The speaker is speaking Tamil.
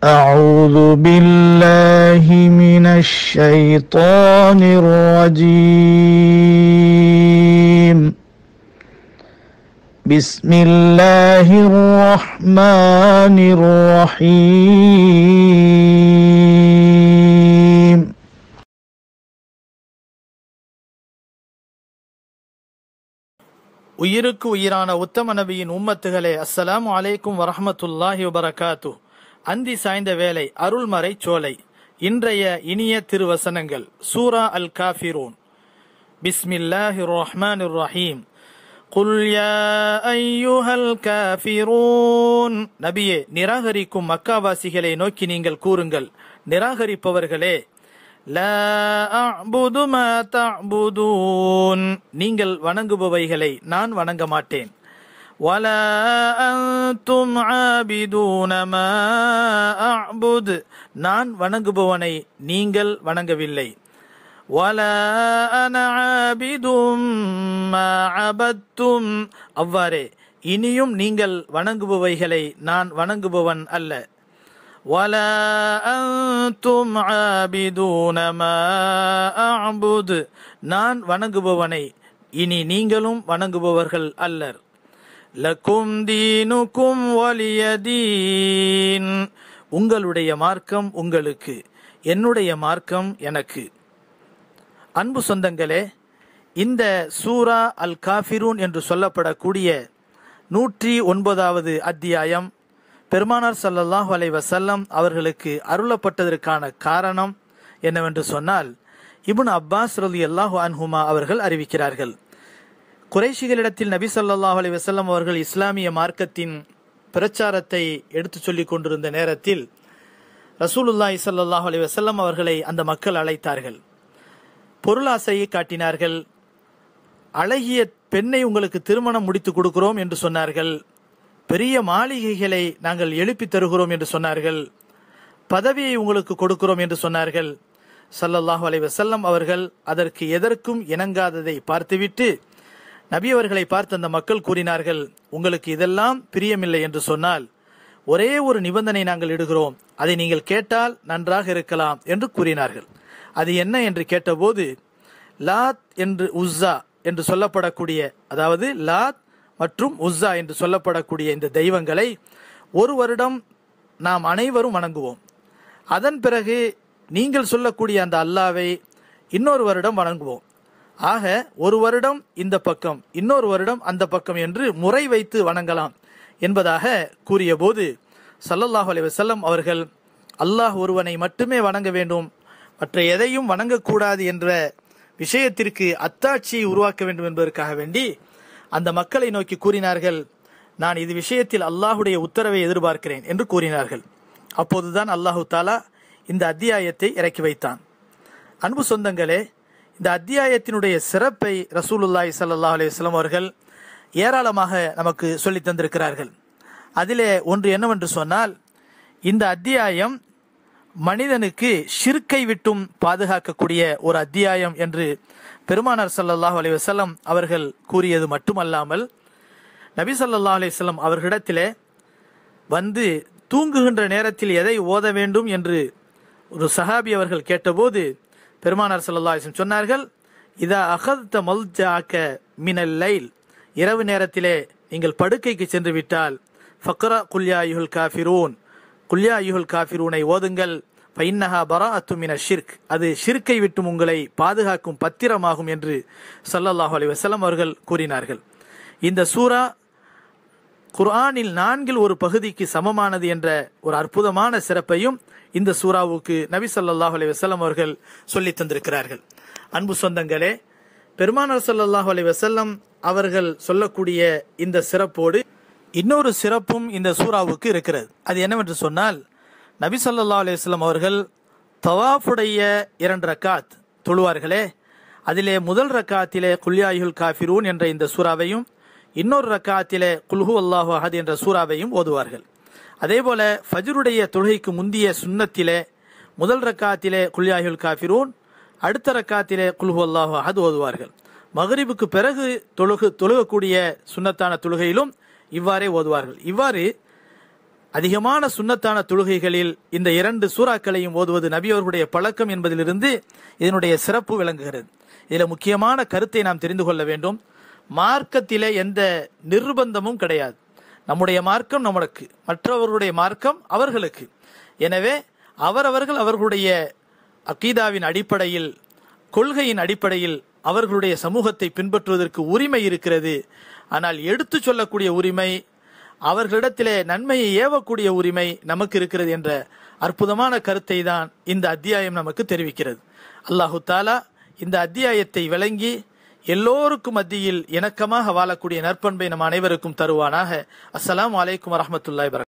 أعوذ بالله من الشيطان الرجيم بسم الله الرحمن الرحيم உயிருக்கு உயிரான உத்தம நபியின் உம்மத்துகளே அஸ்ஸலாமு அலைக்கும் வரஹ்மத்துல்லாஹி வபரகாத்து அந்தி சாய்ந்த வேலை அருள்மறை சோலை இன்றைய இனிய திருவசனங்கள் சூரா அல் காஃபிரூன் பிஸ்மில்லாஹி ரஹ்மான் ரஹீம் குல் யா ஐயுஹல் காஃபிரூன் நபியே நிராகரிக்கும் மக்காவாசிகளை நோக்கி நீங்கள் கூறுங்கள் நிராகரிப்பவர்களே லா அஅ்புது மா தஅ்புதூன் நீங்கள் வணங்குபவைகளை நான் வணங்க மாட்டேன் வலா அன்தும் ஆபிதூன மா அஅ்புத் நான் வணங்குபவனை நீங்கள் வணங்கவில்லை வலா அன ஆபிதும் மா அபத்தும் அவ்வாறே இனியும் நீங்கள் வணங்குபவைகளை நான் வணங்குபவன் அல்ல ولا أنتم عابدون ما أعبد நான் வணங்குபவனை இனி நீங்களும் வணங்குபவர்கள் அல்லர் லக்கும் தீனுக்கும் வலியதீன் உங்களுடைய மார்க்கம் உங்களுக்கு என்னுடைய மார்க்கம் எனக்கு அன்பு சொந்தங்களே இந்த சூரா அல் காஃபிரூன் என்று சொல்லப்படக்கூடிய நூற்றி ஒன்பதாவது அத்தியாயம் பெருமானார் ஸல்லல்லாஹு அலைஹி வஸல்லம் அவர்களுக்கு அருளப்பட்டதற்கான காரணம் என்னவென்று சொன்னால் இப்னு அப்பாஸ் ரலியல்லாஹு அன்ஹுமா அவர்கள் அறிவிக்கிறார்கள் குறைஷிகளிடத்தில் நபி ஸல்லல்லாஹு அலைஹி வஸல்லம் அவர்கள் இஸ்லாமிய மார்க்கத்தின் பிரச்சாரத்தை எடுத்துச் சொல்லிக் கொண்டிருந்த நேரத்தில் ரசூலுல்லாஹி ஸல்லல்லாஹு அலைஹி வஸல்லம் அவர்களை அந்த மக்கள் அழைத்தார்கள் பொருளாசையை காட்டினார்கள் அழகிய பெண்ணை உங்களுக்கு திருமணம் முடித்து கொடுக்கிறோம் என்று சொன்னார்கள் பெரிய மாளிகைகளை நாங்கள் எழுப்பி தருகிறோம் என்று சொன்னார்கள் பதவியை உங்களுக்கு கொடுக்கிறோம் என்று சொன்னார்கள் சல்லல்லாஹு அலைஹி வஸல்லம் அவர்கள் அதற்கு எதற்கும் இணங்காததை பார்த்துவிட்டு நபி அவர்களை பார்த்து அந்த மக்கள் கூறினார்கள் உங்களுக்கு இதெல்லாம் பிரியமில்லை என்று சொன்னால் ஒரே ஒரு நிபந்தனை நாங்கள் இடுகிறோம் அதை நீங்கள் கேட்டால் நன்றாக இருக்கலாம் என்று கூறினார்கள் அது என்ன என்று கேட்டபோது லாத் என்று உஸ்ஸா என்று சொல்லப்படக்கூடிய அதாவது லாத் மற்றும் உஸ்ஸா என்று சொல்லப்படக்கூடிய இந்த தெய்வங்களை ஒரு வருடம் நாம் அனைவரும் வணங்குவோம் அதன் பிறகு நீங்கள் சொல்லக்கூடிய அந்த அல்லாவை இன்னொரு வருடம் வணங்குவோம் ஆக ஒரு வருடம் இந்த பக்கம் இன்னொரு வருடம் அந்த பக்கம் என்று முறை வைத்து வணங்கலாம் என்பதாக கூறியபோது சல்லல்லாஹு அலைஹி வஸல்லம் அவர்கள் அல்லாஹ் ஒருவனை மட்டுமே வணங்க வேண்டும் மற்ற எதையும் வணங்கக்கூடாது என்ற விஷயத்திற்கு அத்தாட்சியை உருவாக்க வேண்டும் என்பதற்காக வேண்டி அந்த மக்களை நோக்கி கூறினார்கள் நான் இது விஷயத்தில் அல்லாஹுடைய உத்தரவை எதிர்பார்க்கிறேன் என்று கூறினார்கள் அப்போதுதான் அல்லாஹு தாலா இந்த அத்தியாயத்தை இறக்கி வைத்தான் அன்பு சொந்தங்களே இந்த அத்தியாயத்தினுடைய சிறப்பை ரசூலுல்லாஹி ஸல்லல்லாஹு அலைஹி வஸல்லம் அவர்கள் ஏராளமாக நமக்கு சொல்லி தந்திருக்கிறார்கள் அதிலே ஒன்று என்னவென்று சொன்னால் இந்த அத்தியாயம் மனிதனுக்கு ஷிர்க்கை விட்டும் பாதுகாக்கக்கூடிய ஒரு அத்தியாயம் என்று பெருமானார் ஸல்லல்லாஹு அலைஹி வஸல்லம் அவர்கள் கூறியது மட்டுமல்லாமல் நபி ஸல்லல்லாஹு அலைஹி வஸல்லம் அவர்களிடத்திலே வந்து தூங்குகின்ற நேரத்தில் எதை ஓத வேண்டும் என்று ஒரு சஹாபி அவர்கள் கேட்டபோது பெருமானார் ஸல்லல்லாஹு அலைஹி வஸல்லம் சொன்னார்கள் இதா அகத்த மல்ஜாக்க மினல் லைல் இரவு நேரத்திலே நீங்கள் படுக்கைக்கு சென்று விட்டால் ஃபக்ரா குல்யா யுல் காஃபிரூன் குல்யா யுல் காஃபிரூனை ஓதுங்கள் ஃபைன்னஹா பரா அத்துமின ஷிர்க் அது ஷிர்க்கை விட்டும் உங்களை பாதுகாக்கும் பத்திரமாகும் என்று ஸல்லல்லாஹு அலைஹி வஸல்லம் அவர்கள் கூறினார்கள் இந்த சூரா குர்ஆனில் நான்கில் ஒரு பகுதிக்கு சமமானது என்ற ஒரு அற்புதமான சிறப்பையும் இந்த சூறாவுக்கு நபி ஸல்லல்லாஹு அலைஹி வஸல்லம் அவர்கள் சொல்லித் தந்திருக்கிறார்கள் அன்பு சொந்தங்களே பெருமானார் ஸல்லல்லாஹு அலைஹி வஸல்லம் அவர்கள் சொல்லக்கூடிய இந்த சிறப்போடு இன்னொரு சிறப்பும் இந்த சூறாவுக்கு இருக்கிறது அது என்னவென்று சொன்னால் நபி ஸல்லல்லாஹு அலைஹி வஸல்லம் அவர்கள் தவாஃபுடைய இரண்டு ரக்காத் தொழுவார்களே அதிலே முதல் ரக்காத்திலே குல்யாயுல் காஃபிரூன் என்ற இந்த சூறாவையும் இன்னொரு ரக்காத்திலே குல்ஹு அல்லாஹு அஹத் என்ற சூறாவையும் ஓதுவார்கள் அதேபோல ஃபஜ்ருடைய தொழுகைக்கு முந்திய சுன்னத்திலே முதல் ரக்காத்திலே குல்யாயுல் காஃபிரூன் அடுத்த ரக்காத்திலே குல்ஹு அல்லாஹு அஹத் ஓதுவார்கள் மகரிபுக்கு பிறகு தொழுகு தொழுகக்கூடிய சுன்னத்தான தொழுகையிலும் இவ்வாறே ஓதுவார்கள் இவ்வாறு அதிகமான சுன்னத்தான தொழுகைகளில் இந்த இரண்டு சூறாக்களையும் ஓதுவது நபி அவர்களுடைய பழக்கம் என்பதிலிருந்து இதனுடைய சிறப்பு விளங்குகிறது இதில் முக்கியமான கருத்தை நாம் தெரிந்து கொள்ள வேண்டும் மார்க்கத்திலே எந்த நிர்பந்தமும் கிடையாது நம்முடைய மார்க்கம் நமக்கு மற்றவர்களுடைய மார்க்கம் அவர்களுக்கு எனவே அவரவர்கள் அவர்களுடைய அக்கீதாவின் அடிப்படையில் கொள்கையின் அடிப்படையில் அவர்களுடைய சமூகத்தை பின்பற்றுவதற்கு உரிமை இருக்கிறது ஆனால் எடுத்து சொல்லக்கூடிய உரிமை அவர்களிடத்திலே நன்மையை ஏவக்கூடிய உரிமை நமக்கு இருக்கிறது என்ற அற்புதமான கருத்தை தான் இந்த அத்தியாயம் நமக்கு தெரிவிக்கிறது அல்லாஹு தாலா இந்த அத்தியாயத்தை விளங்கி எல்லோருக்கும் மத்தியில் இணக்கமாக வாழக்கூடிய நற்பண்பை நம் அனைவருக்கும் தருவானாக அஸ்ஸலாமு அலைக்கும் வரஹ்மத்துல்லாஹி வபரகாத்துஹு